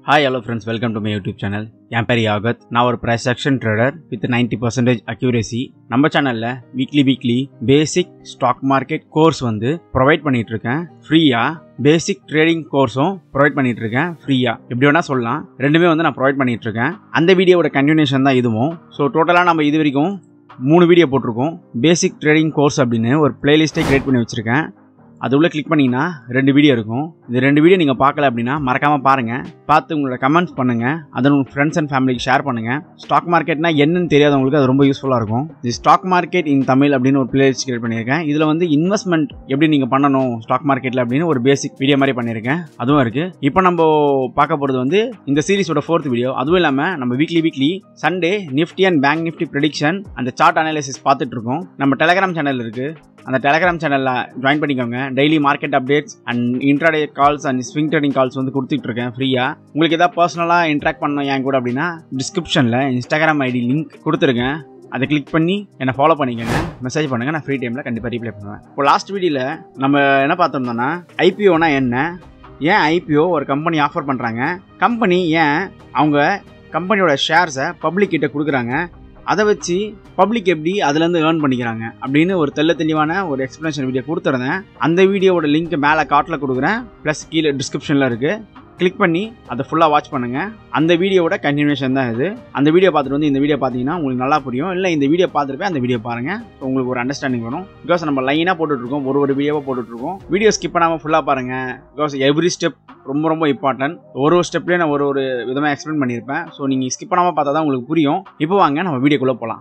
hi hello friends welcome to my YouTube channel என் பேர் யாகத் நான் ஒரு price section trader with ninety percentage accuracy நம்ம சேனலில் weekly weekly basic stock market course வந்து ப்ரொவைட் பண்ணிட்டு இருக்கேன் ஃப்ரீயாக பேசிக் ட்ரேடிங் கோர்ஸும் ப்ரொவைட் பண்ணிட்டு இருக்கேன் ஃப்ரீயாக எப்படி வேணால் சொல்லலாம் ரெண்டுமே வந்து நான் ப்ரொவைட் பண்ணிட்டு இருக்கேன் அந்த வீடியோவோட கண்டினியூஷன் தான் இதுவும் ஸோ டோட்டலாக நம்ம இது வரைக்கும் மூணு வீடியோ போட்டிருக்கோம் பேசிக் ட்ரேடிங் கோர்ஸ் அப்படின்னு ஒரு பிளேலிஸ்ட்டை கிரியேட் பண்ணி வச்சுருக்கேன் அது உள்ள கிளிக் பண்ணிங்கன்னா ரெண்டு வீடியோ இருக்கும் இந்த ரெண்டு வீடியோ நீங்கள் பார்க்கல அப்படின்னா மறக்காமல் பாருங்கள் பார்த்து உங்களோட கமெண்ட்ஸ் பண்ணுங்கள் அதை உங்கள் ஃப்ரெண்ட்ஸ் அண்ட் ஃபேமிலிக்கு ஷேர் பண்ணுங்கள் ஸ்டாக் மார்க்கெட்னா என்னன்னு தெரியாதவங்களுக்கு அது ரொம்ப யூஸ்ஃபுல்லாக இருக்கும் இது ஸ்டாக் மார்க்கெட் இன் தமிழ் அப்படின்னு ஒரு பிளேலிஸ்ட் கிரியேட் பண்ணியிருக்கேன் இதில் வந்து இன்வெஸ்ட்மெண்ட் எப்படி நீங்கள் பண்ணணும் ஸ்டாக் மார்க்கெட்டில் அப்படின்னு ஒரு பேசிக் வீடியோ மாதிரி பண்ணியிருக்கேன் அதுவும் இருக்குது இப்போ நம்ம பார்க்க போகிறது வந்து இந்த சீரிஸோட ஃபோர்த் வீடியோ அதுவும் இல்லாமல் நம்ம weekly weekly Sunday Nifty and bank Nifty prediction அந்த சார்ட் அனாலிசிஸ் பார்த்துட்டு இருக்கோம் நம்ம டெலகிராம் சேனல் இருக்குது அந்த டெலகிராம் சேனலில் ஜாயின் பண்ணிக்கோங்க daily market updates and intraday calls and swing trading calls வந்து கொடுத்துட்டு இருக்கேன் ஃப்ரீயாக உங்களுக்கு ஏதாவது பர்சனலாக இன்ட்ராக்ட் பண்ணணும் என் கூட அப்படின்னா டிஸ்கிரிப்ஷனில் இன்ஸ்டாகிராம் ஐடி லிங்க் கொடுத்துருக்கேன் அதை கிளிக் பண்ணி என்னை ஃபாலோ பண்ணிக்கோங்க மெசேஜ் பண்ணுங்கள் நான் ஃப்ரீ டைமில் கண்டிப்பாக ரீப்ளை பண்ணுவேன் இப்போ லாஸ்ட் வீடியோவில் நம்ம என்ன பார்த்தோம்னா ஐபிஓனா என்ன ஏன் ஐபிஓ ஒரு கம்பெனி ஆஃபர் பண்ணுறாங்க கம்பெனி ஏன் அவங்க கம்பெனியோட ஷேர்ஸை பப்ளிக் கிட்ட கொடுக்குறாங்க அதை வச்சு பப்ளிக் எப்படி அதுலேருந்து ஏர்ன் பண்ணிக்கிறாங்க அப்படின்னு ஒரு தெள்ள தெளிவான ஒரு எக்ஸ்ப்ளனேஷன் வீடியோ கொடுத்துருந்தேன் அந்த வீடியோவோட லிங்க் மேலே காட்டில் கொடுக்குறேன் ப்ளஸ் கீழே டிஸ்கிரிப்ஷனில் இருக்குது கிளிக் பண்ணி அதை ஃபுல்லாக வாட்ச் பண்ணுங்கள் அந்த வீடியோவோட கண்டினியூஷன் தான் இது அந்த வீடியோ பார்த்துட்டு வந்து இந்த வீடியோ பார்த்தீங்கன்னா உங்களுக்கு நல்லா புரியும் இல்லை இந்த வீடியோ பார்த்துருப்பேன் அந்த வீடியோ பாருங்கள் உங்களுக்கு ஒரு அண்டர்ஸ்டாண்டிங் வரும் பிகாஸ் நம்ம லைனாக போட்டுட்ருக்கோம் ஒரு ஒரு வீடியோவாக போட்டுட்ருக்கோம் வீடியோ ஸ்கிப் பண்ணாமல் ஃபுல்லாக பாருங்கள் பிகாஸ் எவ்ரி ஸ்டெப் ரொம்ப ரொம்ப இம்பார்ட்டன்ட் ஒரு ஒரு ஸ்டெப்லேயே நான் ஒரு ஒரு விதமாக எக்ஸ்பிளைன் பண்ணியிருப்பேன் ஸோ நீங்கள் ஸ்கிப் பண்ணாமல் பார்த்தா தான் உங்களுக்கு புரியும் இப்போ வாங்க நம்ம வீடியோக்குள்ளே போகலாம்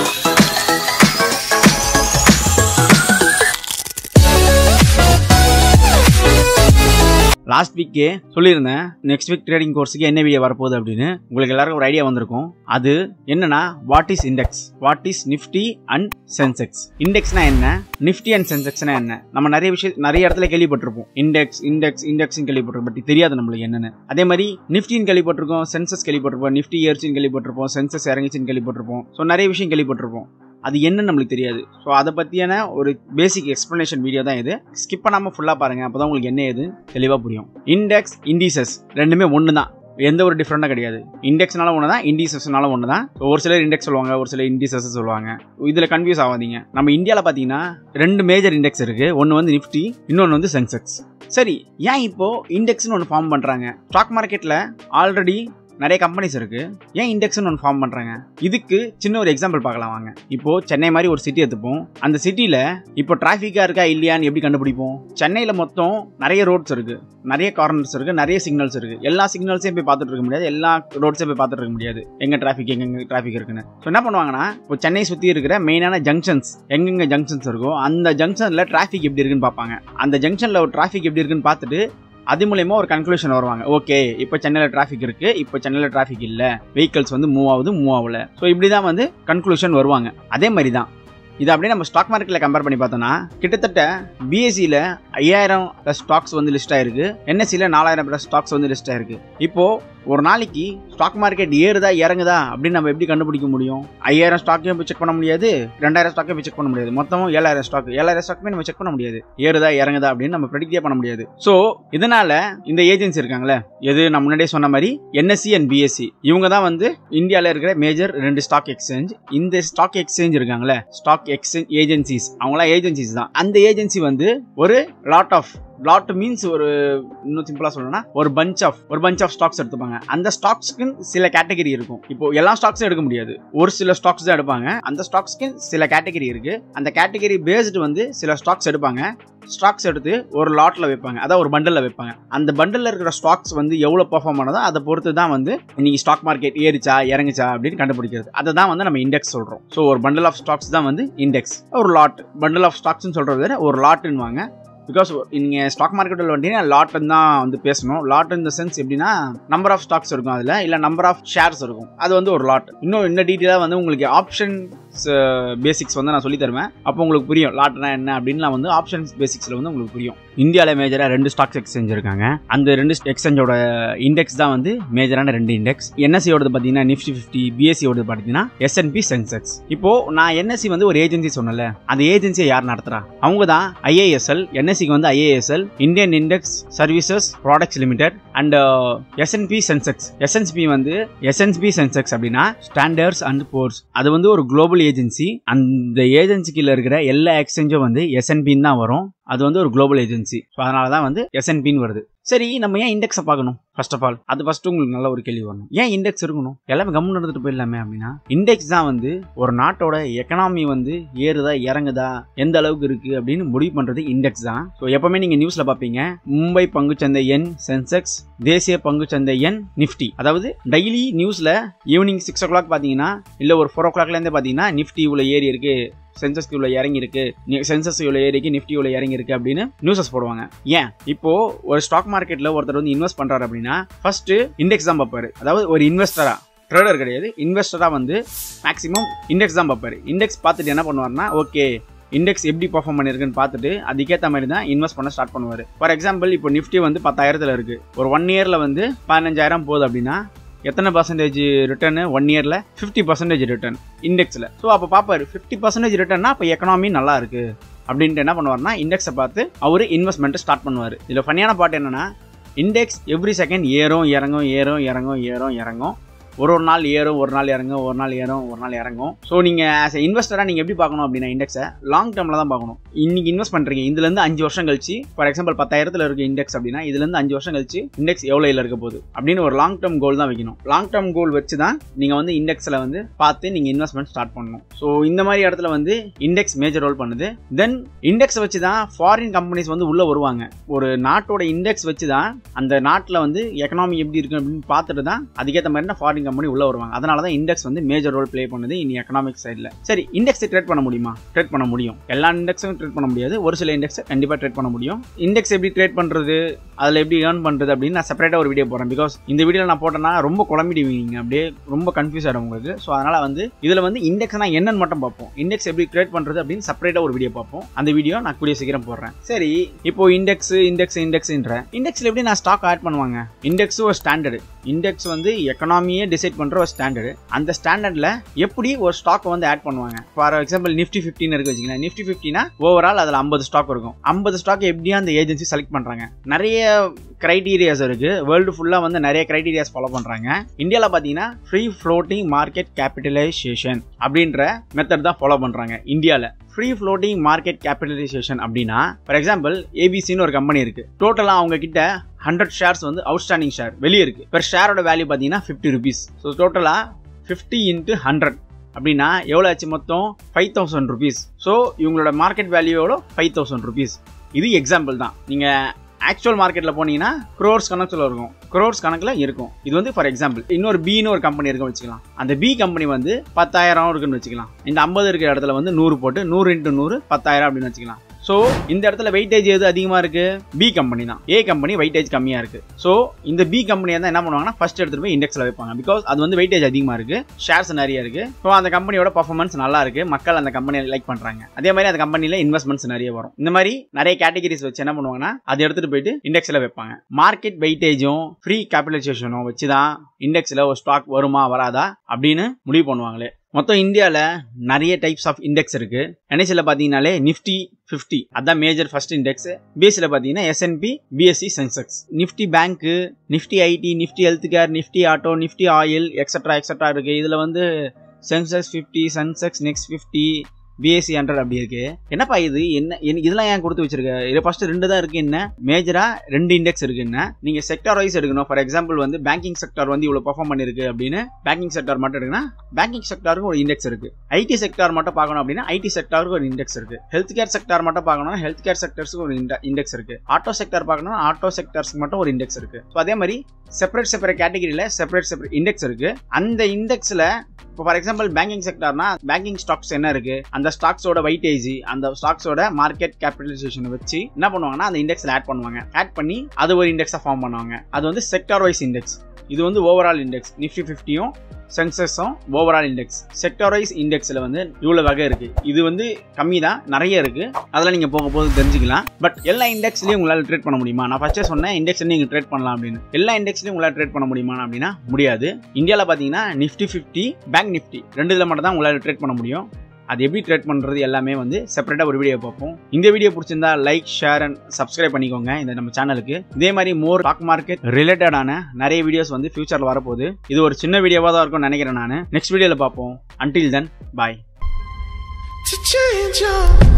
லாஸ்ட் வீக்கே சொல்லியிருந்தேன் நெக்ஸ்ட் வீக் ட்ரேடிங் கோர்ஸுக்கு என்ன வீடியோ வரப்போகுது அப்படின்னு உங்களுக்கு எல்லாருக்கும் ஒரு ஐடியா வந்திருக்கும் அது என்னன்னா what is index what is Nifty and Sensex இண்டெக்ஸ்னா என்ன நிஃப்டி அண்ட் சென்செக்ஸ்னா என்ன நம்ம நிறைய விஷயம் நிறைய இடத்துல கேள்விப்பட்டிருப்போம் இண்டெக்ஸ் இண்டெக்ஸ் இண்டெக்ஸ் கேள்விப்பட்டிருப்போம் பட் தெரியாது நம்மளுக்கு என்னன்னு அதே மாதிரி நிஃப்டின்னு கேள்விப்பட்டிருக்கோம் சென்சஸ் கேள்விப்பட்டிருப்போம் நிஃப்டி ஏர்ச்சின்னு கேள்விப்பட்டிருப்போம் சென்சஸ் இறங்கிச்சின்னு கேள்விப்பட்டிருப்போம் ஸோ நிறைய விஷயம் கேள்விப்பட்டிருப்போம் அது என்னன்னு நம்மளுக்கு தெரியாது ஸோ அதை பற்றியான ஒரு பேசிக் எக்ஸ்ப்ளனேஷன் வீடியோ தான் இது ஸ்கிப் பண்ணாமல் ஃபுல்லாக பாருங்கள் அப்போ தான் உங்களுக்கு என்ன ஏது தெளிவாக புரியும் இண்டெக்ஸ் இண்டிசஸ் ரெண்டுமே ஒன்று தான் எந்த ஒரு டிஃப்ரெண்ட்டாக கிடையாது இண்டெக்ஸ்னால ஒன்று தான் இண்டிசஸ்னால ஒன்று தான் ஒரு சிலர் இண்டெக்ஸ் சொல்லுவாங்க ஒரு சிலர் இண்டிசஸ் சொல்லுவாங்க இதில் கன்ஃபியூஸ் ஆகாதீங்க நம்ம இந்தியாவில் பார்த்தீங்கன்னா ரெண்டு மேஜர் இண்டெக்ஸ் இருக்குது ஒன்று வந்து நிஃப்டி இன்னொன்று வந்து சென்செக்ஸ் சரி ஏன் இப்போ இண்டெக்ஸ்னு ஒன்று ஃபார்ம் பண்ணுறாங்க ஸ்டாக் மார்க்கெட்டில் ஆல்ரெடி நிறைய கம்பெனிஸ் இருக்கு ஏன் இண்டெக்ஸ்னு ஒன்று ஃபார்ம் பண்ணுறாங்க இதுக்கு சின்ன ஒரு எக்ஸாம்பிள் பார்க்கலாம் வாங்க இப்போ சென்னை மாதிரி ஒரு சிட்டி எடுத்துப்போம் அந்த சிட்டியில் இப்போ டிராஃபிக்காக இருக்கா இல்லையான்னு எப்படி கண்டுபிடிப்போம் சென்னையில் மொத்தம் நிறைய ரோட்ஸ் இருக்கு நிறைய கார்னர்ஸ் இருக்கு நிறைய சிக்னல்ஸ் இருக்கு எல்லா சிக்னல்ஸையும் போய் பார்த்துட்டு இருக்க முடியாது எல்லா ரோட்ஸையும் போய் பார்த்துட்டு இருக்க முடியாது எங்க டிராஃபிக் எங்க டிராஃபிக் இருக்குன்னு ஸோ என்ன பண்ணுவாங்கன்னா இப்போ சென்னை சுற்றி இருக்கிற மெயினான ஜங்ஷன்ஸ் எங்கெங்க ஜங்ஷன்ஸ் இருக்கோ அந்த ஜங்ஷனில் டிராஃபிக் எப்படி இருக்குன்னு பார்ப்பாங்க அந்த ஜங்ஷனில் ஒரு டிராஃபிக் எப்படி இருக்குன்னு பார்த்துட்டு அது மூலயமா ஒரு கன்க்ளூஷன் வருவாங்க ஓகே இப்போ சென்னையில் டிராஃபிக் இருக்கு இப்போ சென்னையில் டிராஃபிக் இல்லை வெஹிக்கல்ஸ் வந்து மூவ் ஆகுது மூவ் ஆகல ஸோ இப்படி தான் வந்து கன்க்ளூஷன் வருவாங்க அதே மாதிரி தான் இது அப்படியே நம்ம ஸ்டாக் மார்க்கெட்டில் கம்பேர் பண்ணி பார்த்தோம்னா கிட்டத்தட்ட பிஎஸ்சியில் ஐயாயிரம் ப்ளஸ் ஸ்டாக்ஸ் வந்து லிஸ்ட் ஆயிருக்கு என்எஸ்சியில் நாலாயிரம் ப்ளஸ் ஸ்டாக்ஸ் வந்து லிஸ்ட் ஆயிருக்கு இப்போ ஒரு நாளைக்கு ஸ்டாக் மார்க்கெட் ஏறுதா இறங்குதா அப்படின்னு நம்ம எப்படி கண்டுபிடிக்க முடியும் ஐயாயிரம் ஸ்டாக்கையும் போய் செக் பண்ண முடியாது ரெண்டாயிரம் ஸ்டாக்கையும் போய் செக் பண்ண முடியாது மொத்தமும் ஏழாயிரம் ஸ்டாக் ஏழாயிரம் ஸ்டாக்குமே நம்ம செக் பண்ண முடியாது ஏறுதா இறங்குதா அப்படின்னு நம்ம ப்ரெடிக்டே பண்ண முடியாது ஸோ இதனால இந்த ஏஜென்சி இருக்காங்களே எது நான் முன்னாடியே சொன்ன மாதிரி என்எஸ்சி அண்ட் பிஎஸ்சி இவங்க தான் வந்து இந்தியாவில் இருக்கிற மேஜர் ரெண்டு ஸ்டாக் எக்ஸ்சேஞ்ச் இந்த ஸ்டாக் எக்ஸ்சேஞ்ச் இருக்காங்களே ஸ்டாக் எக்ஸ்சேஞ்ச் ஏஜென்சிஸ் அவங்களாம் ஏஜென்சிஸ் தான் அந்த ஏஜென்சி வந்து ஒரு லாட் ஆஃப் லாட் மீன்ஸ் ஒரு இன்னும் சிம்பிளா சொல்லணும்னா ஒரு பஞ்ச் ஆஃப் ஒரு பஞ்ச் ஆஃப் ஸ்டாக்ஸ் எடுத்துப்பாங்க அந்த ஸ்டாக்ஸ்க்கு சில கேட்டகரி இருக்கும் இப்போ எல்லா ஸ்டாக்ஸும் எடுக்க முடியாது ஒரு சில ஸ்டாக்ஸ் தான் எடுப்பாங்க அந்த ஸ்டாக்ஸ்க்கு சில கேட்டகரி இருக்கு அந்த கேட்டகரி பேஸ்டு வந்து சில ஸ்டாக்ஸ் எடுப்பாங்க ஸ்டாக்ஸ் எடுத்து ஒரு லாட்ல வைப்பாங்க அதாவது ஒரு பண்டல்ல வைப்பாங்க அந்த பண்டல்ல இருக்கிற ஸ்டாக்ஸ் வந்து எவ்வளவு பெர்ஃபார்ம் ஆனதோ அதை பொறுத்து தான் வந்து இன்னைக்கு ஸ்டாக் மார்க்கெட் ஏறிச்சா இறங்குச்சா அப்படின்னு கண்டுபிடிக்கிறது அதை தான் வந்து நம்ம இண்டெக்ஸ் சொல்றோம் ஸோ ஒரு பண்டல் ஆஃப் ஸ்டாக்ஸ் தான் வந்து இண்டெக்ஸ் ஒரு லாட் பண்டல் ஆஃப் ஸ்டாக்ஸ்னு சொல்றது வேற ஒரு லாட்டுன்னு வாங்க பிகாஸ் நீங்கள் ஸ்டாக் மார்க்கெட்டில் வந்துட்டீங்கன்னா லாட்டுன்னு தான் வந்து பேசணும் லாட் இந்த சென்ஸ் எப்படின்னா நம்பர் ஆஃப் ஸ்டாக்ஸ் இருக்கும் அதில் இல்லை நம்பர் ஆஃப் ஷேர்ஸ் இருக்கும் அது வந்து ஒரு லாட் இன்னும் இன்னும் டீட்டெயிலாக வந்து உங்களுக்கு ஆப்ஷன்ஸ் பேசிக்ஸ் வந்து நான் சொல்லி தருவேன் அப்போ உங்களுக்கு புரியும் லாட்னா என்ன அப்படின்லாம் வந்து ஆப்ஷன்ஸ் பேசிக்ஸில் வந்து உங்களுக்கு புரியும் இந்தியாவில் மேஜராக ரெண்டு ஸ்டாக்ஸ் எக்ஸ்சேஞ்ச் இருக்காங்க அந்த ரெண்டு எக்ஸ்சேஞ்சோட இண்டெக்ஸ் தான் வந்து மேஜரான ரெண்டு இண்டெக்ஸ் என்எஸ்சியோடது பார்த்தீங்கன்னா நிஃப்டி ஃபிஃப்டி பிஎஸ்சியோடது பார்த்தீங்கன்னா எஸ்என்பி சென்செக்ஸ் இப்போ நான் என்எஸ்சி வந்து ஒரு ஏஜென்சி சொன்னல அந்த ஏஜென்சியை யார் நடத்துறா அவங்க தான் ஐஏஎஸ்எல் என்எஸ்சிக்கு வந்து IASL Indian index services products limited and S and P Sensex S and P வந்து எஸ்என்பி சென்செக்ஸ் அப்படின்னா ஸ்டாண்டர்ட்ஸ் அண்ட் போர்ஸ் அது வந்து ஒரு குளோபல் ஏஜென்சி அந்த ஏஜென்சிக்குள்ள இருக்கிற எல்லா எக்ஸ்சேஞ்சும் வந்து எஸ்என்பின்னு தான் வரும் அது வந்து ஒரு குளோபல் ஏஜென்சி ஸோ அதனால தான் வந்து எஸ்என்பின்னு வருது சரி நம்ம ஏன் இண்டெக்ஸை பார்க்கணும் ஃபர்ஸ்ட் ஆஃப் ஆல் அது ஃபர்ஸ்ட் உங்களுக்கு நல்ல ஒரு கேள்வி வரணும் ஏன் இண்டெக்ஸ் இருக்கணும் எல்லாமே கம்மு நடந்துட்டு போயிடலாமே அப்படின்னா இண்டெக்ஸ் தான் வந்து ஒரு நாட்டோட எக்கனாமி வந்து ஏறுதா இறங்குதா எந்த அளவுக்கு இருக்கு அப்படின்னு முடிவு பண்றது இண்டெக்ஸ் தான் ஸோ எப்பவுமே நீங்க நியூஸ்ல பார்ப்பீங்க மும்பை பங்குச்சந்தை எண் சென்செக்ஸ் தேசிய பங்குச்சந்தை எண் நிஃப்டி அதாவது டெய்லி நியூஸ்ல ஈவினிங் சிக்ஸ் ஓ கிளாக் பார்த்தீங்கன்னா இல்லை ஒரு ஃபோர் ஓ கிளாக்லேருந்தே பார்த்தீங்கன்னா நிஃப்டி இவ்வளோ ஏறி இருக்கு சென்சஸ்க்கு இவ்வளோ இறங்கி இருக்கு சென்சஸ் இவ்வளோ ஏறிக்கு நிஃப்டி இவ்வளோ இறங்கி இருக்கு அப்படின்னு நியூஸஸ் போடுவாங்க ஏன் இப்போ ஒரு ஸ்டாக் மார்க்கெட்ல ஒருத்தர் வந்து இன்வெஸ்ட் பண்றாரு அப்படின்னா ஃபர்ஸ்ட் இண்டெக்ஸ் தான் பார்ப்பாரு அதாவது ஒரு இன்வெஸ்டரா ட்ரேடர் கிடையாது இன்வெஸ்டரா வந்து மேக்ஸிமம் இண்டெக்ஸ் தான் பார்ப்பாரு இண்டெக்ஸ் பார்த்துட்டு என்ன பண்ணுவாருன்னா ஓகே இண்டெக்ஸ் எப்படி பர்ஃபார்ம் பண்ணிருக்குன்னு பார்த்துட்டு அதுக்கேற்ற மாதிரி தான் இன்வெஸ்ட் பண்ண ஸ்டார்ட் பண்ணுவார் ஃபார் எக்ஸாம்பிள் இப்போ நிஃப்டி வந்து பத்தாயிரத்தில் இருக்கு ஒரு ஒன் இயரில் வந்து பதினஞ்சாயிரம் போகுது அப்படின்னா எத்தனை பர்சன்டேஜ் ரிட்டர்னு ஒன் இயரில் ஃபிஃப்டி பர்சன்டேஜ் ரிட்டர்ன் இண்டெக்ஸில் ஸோ அப்போ பார்ப்பாரு ஃபிஃப்டி பர்சன்டேஜ் ரிட்டர்னா அப்போ எக்கனாமி நல்லா இருக்கு அப்படின்ட்டு என்ன பண்ணுவார்னா இண்டெக்ஸை பார்த்து அவர் இன்வெஸ்ட்மெண்ட்டை ஸ்டார்ட் பண்ணுவார் இதில் ஃபன்னியான பாட்டு என்னன்னா இண்டெக்ஸ் எவ்ரி செகண்ட் ஏறும் இறங்கும் ஏறும் இறங்கும் ஏறும் இறங்கும் ஒரு ஒரு நாள் ஏறும் ஒரு நாள் இறங்கும் ஒரு நாள் ஏறும் ஒரு நாள் இறங்கும் ஸோ நீங்கள் ஆஸ் எ இன்வெஸ்டராக நீங்கள் எப்படி பார்க்கணும் அப்படின்னா இண்டெக்ஸை லாங் டேர்மில் தான் பார்க்கணும் இன்னைக்கு இன்வெஸ்ட் பண்ணுறீங்க இதுலேருந்து அஞ்சு வருஷம் கழிச்சு ஃபார் எக்ஸாம்பிள் பத்தாயிரத்தில் இருக்க இண்டெக்ஸ் அப்படின்னா இதுலேருந்து அஞ்சு வருஷம் கழிச்சு இண்டெக்ஸ் எவ்வளோ இருக்க போகுது அப்படின்னு ஒரு லாங் டேர்ம் கோல் தான் வைக்கணும் லாங் டேர்ம் கோல் வச்சு தான் நீங்கள் வந்து இண்டெக்ஸில் வந்து பார்த்து நீங்கள் இன்வெஸ்ட்மெண்ட் ஸ்டார்ட் பண்ணணும் ஸோ இந்த மாதிரி இடத்துல வந்து இண்டெக்ஸ் மேஜர் ரோல் பண்ணுது தென் இண்டெக்ஸ் வச்சு தான் ஃபாரின் கம்பெனிஸ் வந்து உள்ளே வருவாங்க ஒரு நாட்டோட இண்டெக்ஸ் வச்சு தான் அந்த நாட்டில் வந்து எக்கனாமி எப்படி இருக்கு அப்படின்னு பார்த்துட்டு தான் அதுக்கேற்ற மாதிரி தான் ஃபாரின் கம்பெனி உள்ள வருவாங்க அதனால தான் இண்டெக்ஸ் வந்து மேஜர் ரோல் ப்ளே பண்ணுது இனி எக்கனாமிக் சைடில் சரி இண்டெக்ஸை ட்ரேட் பண்ண முடியுமா ட்ரேட் பண்ண முடியும் எல்லா இண்டெக்ஸும் ட்ரேட் பண்ண முடியாது ஒரு சில இண்டெக்ஸை கண்டிப்பாக ட்ரேட் பண்ண முடியும் இண்டெக்ஸ் எப்படி ட்ரேட் பண்ணுறது அதில் எப்படி ஏர்ன் பண்ணுறது அப்படின்னு நான் செப்பரேட்டாக ஒரு வீடியோ போடுறேன் பிகாஸ் இந்த வீடியோவில் நான் போட்டேன்னா ரொம்ப குழம்பிடுவீங்க அப்படியே ரொம்ப கன்ஃபியூஸ் ஆகிடும் உங்களுக்கு ஸோ அதனால் வந்து இதில் வந்து இண்டெக்ஸ்னா என்னன்னு மட்டும் பார்ப்போம் இண்டெக்ஸ் எப்படி ட்ரேட் பண்ணுறது அப்படின்னு செப்பரேட்டாக ஒரு வீடியோ பார்ப்போம் அந்த வீடியோ நான் கூடிய சீக்கிரம் போடுறேன் சரி இப்போ இண்டெக்ஸ் இண்டெக்ஸ் இண்டெக்ஸ்ன்ற இண்டெக்ஸில் எப்படி நான் ஸ்டாக் ஆட் பண்ணுவாங்க இண்டெக்ஸ் ஒரு ஸ்டாண்டர்டு இண்டெக்ஸ் வந்து எக்கனாமியே டிசைட் பண்ணுற ஒரு ஸ்டாண்டர்டு அந்த ஸ்டாண்டர்டில் எப்படி ஒரு ஸ்டாக்கை வந்து ஆட் பண்ணுவாங்க ஃபார் எக்ஸாம்பிள் நிஃப்டி ஃபிஃப்டின் இருக்கு வச்சுக்கலாம் நிஃப்டி ஃபிஃப்டினா ஓவரால் அதில் ஐம்பது ஸ்டாக் இருக்கும் ஐம்பது ஸ்டாக் எப்படியா அந்த ஏஜென்சி செலக்ட் பண்ணுறாங்க நிறைய கிரைட்டீரியாஸ் இருக்கு வேர்ல்டு ஃபுல்லாக வந்து நிறைய கிரைட்டீரியாஸ் ஃபாலோ பண்ணுறாங்க இந்தியாவில் பார்த்தீங்கன்னா ஃப்ரீ ஃப்ளோட்டிங் மார்க்கெட் கேபிட்டலைசேஷன் அப்படின்ற மெத்தட் தான் ஃபாலோ பண்ணுறாங்க இந்தியாவில் ஃப்ரீ ஃப்ளோட்டிங் மார்க்கெட் கேபிட்டலைசேஷன் அப்படின்னா ஃபார் எக்ஸாம்பிள் ஏபிசின்னு ஒரு கம்பெனி இருக்கு டோட்டலாக அவங்க கிட்ட ஹண்ட்ரட் ஷேர்ஸ் வந்து அவுட்ஸ்டாண்டிங் ஷேர் வெளியே இருக்கு பெர் ஷேரோட வேல்யூ பார்த்தீங்கன்னா ஃபிஃப்டி ருபீஸ் ஸோ டோட்டலாக ஃபிஃப்டி இன்ட்டு ஹண்ட்ரட் அப்படின்னா எவ்வளோ ஆச்சு மொத்தம் ஃபைவ் தௌசண்ட் ருபீஸ் ஸோ இவங்களோட மார்க்கெட் வேல்யூ எவ்வளோ ஃபைவ் தௌசண்ட் ருபீஸ் இது எக்ஸாம்பிள் தான் நீங்கள் ஆக்சுவல் மார்க்கெட்டில் போனீங்கன்னா க்ரோர்ஸ் கணக்கில் இருக்கும் க்ரோர்ஸ் கணக்கில் இருக்கும் இது வந்து ஃபார் எக்ஸாம்பிள் இன்னொரு பின்னு ஒரு கம்பெனி இருக்குன்னு வச்சுக்கலாம் அந்த பி கம்பெனி வந்து பத்தாயிரம் இருக்குன்னு வச்சுக்கலாம் இந்த ஐம்பது இருக்கிற இடத்துல வந்து நூறு போட்டு நூறு இன்ட்டு நூறு பத்தாயிரம் அப்படின்னு வச்சுக்கலாம் ஸோ இந்த இடத்துல வெயிட்டேஜ் எது அதிகமாக இருக்கு பி கம்பெனி தான் ஏ கம்பெனி வெயிட்டேஜ் கம்மியாக இருக்கு ஸோ இந்த பி கம்பெனியை தான் என்ன பண்ணுவாங்கன்னா ஃபர்ஸ்ட் எடுத்துட்டு போய் இண்டெக்ஸில் வைப்பாங்க பிகாஸ் அது வந்து வெயிட்டேஜ் அதிகமாக இருக்கு ஷேர்ஸ் நிறைய இருக்கு ஸோ அந்த கம்பெனியோட பர்ஃபார்மன்ஸ் நல்லா இருக்கு மக்கள் அந்த கம்பெனியை லைக் பண்றாங்க அதே மாதிரி அந்த கம்பெனியில் இன்வெஸ்ட்மெண்ட்ஸ் நிறைய வரும் இந்த மாதிரி நிறைய கேட்டகரிஸ் வச்சு என்ன பண்ணுவாங்கன்னா அதை எடுத்துட்டு போயிட்டு இண்டெக்ஸில் வைப்பாங்க மார்க்கெட் வெயிட்டேஜும் ஃப்ரீ கேபிட்டலைசேஷனும் வச்சு தான் இண்டெக்ஸில் ஒரு ஸ்டாக் வருமா வராதா அப்படின்னு முடிவு பண்ணுவாங்களே மொத்தம் இந்தியாவில் நிறைய டைப்ஸ் ஆஃப் இண்டெக்ஸ் இருக்கு என்எஸ்சியில் பார்த்தீங்கன்னாலே நிஃப்டி ஃபிஃப்டி அதான் மேஜர் ஃபர்ஸ்ட் இண்டெக்ஸ் பிஎஸ்சியில் பார்த்தீங்கன்னா S and P BSC Sensex Nifty bank Nifty IT Nifty health care Nifty auto Nifty oil extra extra இருக்கு இதில் வந்து Sensex fifty Sensex next fifty BSC hundred அப்படி இருக்கு என்னப்பா இது என்ன எனக்கு இதெல்லாம் ஏன் கொடுத்து வச்சிருக்க இது ஃபர்ஸ்ட் ரெண்டு தான் இருக்கு என்ன மேஜரா ரெண்டு இண்டெக்ஸ் இருக்கு என்ன நீங்க செக்டார் வைஸ் எடுக்கணும் ஃபார் எக்ஸாம்பிள் வந்து பேங்கிங் செக்டார் வந்து இவ்வளவு பர்ஃபார்ம் பண்ணிருக்கு அப்படின்னு பேங்கிங் செக்டார் மட்டும் எடுக்கணும் பேங்கிங் செக்டாருக்கு ஒரு இண்டெக்ஸ் இருக்கு ஐடி செக்டார் மட்டும் பார்க்கணும் அப்படின்னா ஐடி செக்டாருக்கு ஒரு இண்டெக்ஸ் இருக்கு ஹெல்த் கேர் செக்டார் மட்டும் பார்க்கணும் ஹெல்த் கேர் செக்டர்ஸ்க்கு ஒரு இண்டெக்ஸ் இருக்கு ஆட்டோ செக்டார் பார்க்கணும் ஆட்டோ செக்டர்ஸ்க்கு மட்டும் ஒரு இண்டெக்ஸ் இருக்கு ஸோ அதே மாதிரி செப்பரேட் செப்பரேட் கேட்டகரியில செப்பரேட் செப்பரேட் இண்டெக்ஸ் இருக்கு அந்த இண்டெக்ஸ்ல இப்போ ஃபார் எக்ஸாம்பிள் பேங்கிங் செக்டார்னா பேங்கிங் ஸ்டாக்ஸ் என்ன இருக்கு அந்த ஸ்டாக்ஸோட வெயிட்டேஜ் அந்த ஸ்டாக்ஸோட மார்க்கெட் கேபிட்டலைசேஷன் வச்சு என்ன பண்ணுவாங்கன்னா அந்த இண்டெக்ஸ்ல ஆட் பண்ணுவாங்க ஆட் பண்ணி அது ஒரு இண்டெக்ஸா ஃபார்ம் பண்ணுவாங்க அது வந்து செக்டார் வைஸ் இண்டெக்ஸ் இது வந்து ஓவரால் இண்டெக்ஸ் நிஃப்டி ஃபிஃப்டியும் சென்சஸும் ஓவரால் இண்டெக்ஸ் செக்டர் வைஸ் இண்டெக்ஸில் வந்து இவ்வளோ வகை இருக்கு இது வந்து கம்மி தான் நிறைய இருக்கு அதெல்லாம் நீங்கள் போக போது தெரிஞ்சுக்கலாம் பட் எல்லா இண்டெக்ஸ்லையும் உங்களால் ட்ரேட் பண்ண முடியுமா நான் ஃபர்ஸ்டே சொன்னேன் இண்டெக்ஸ் நீங்கள் ட்ரேட் பண்ணலாம் அப்படின்னு எல்லா இண்டெக்ஸ்லையும் உங்களால் ட்ரேட் பண்ண முடியுமா அப்படின்னா முடியாது இந்தியாவில் பார்த்தீங்கன்னா நிஃப்டி ஃபிஃப்டி பேங்க் நிஃப்டி ரெண்டு இதில் மட்டும் தான் உங்களால் ட்ரேட் பண்ண முடியும் அது எப்படி ட்ரேட் பண்ணுறது எல்லாமே வந்து செப்பரேட்டாக ஒரு வீடியோ பார்ப்போம் இந்த வீடியோ பிடிச்சிருந்தா லைக் ஷேர் அண்ட் சப்ஸ்கிரைப் பண்ணிக்கோங்க இந்த நம்ம சேனலுக்கு இதே மாதிரி மோர் ஸ்டாக் மார்க்கெட் ரிலேட்டடான நிறைய வீடியோஸ் வந்து ஃபியூச்சரில் வரப்போகுது இது ஒரு சின்ன வீடியோவாக தான் இருக்கும்னு நினைக்கிறேன் நான் நெக்ஸ்ட் வீடியோவில் பார்ப்போம் until then bye to change your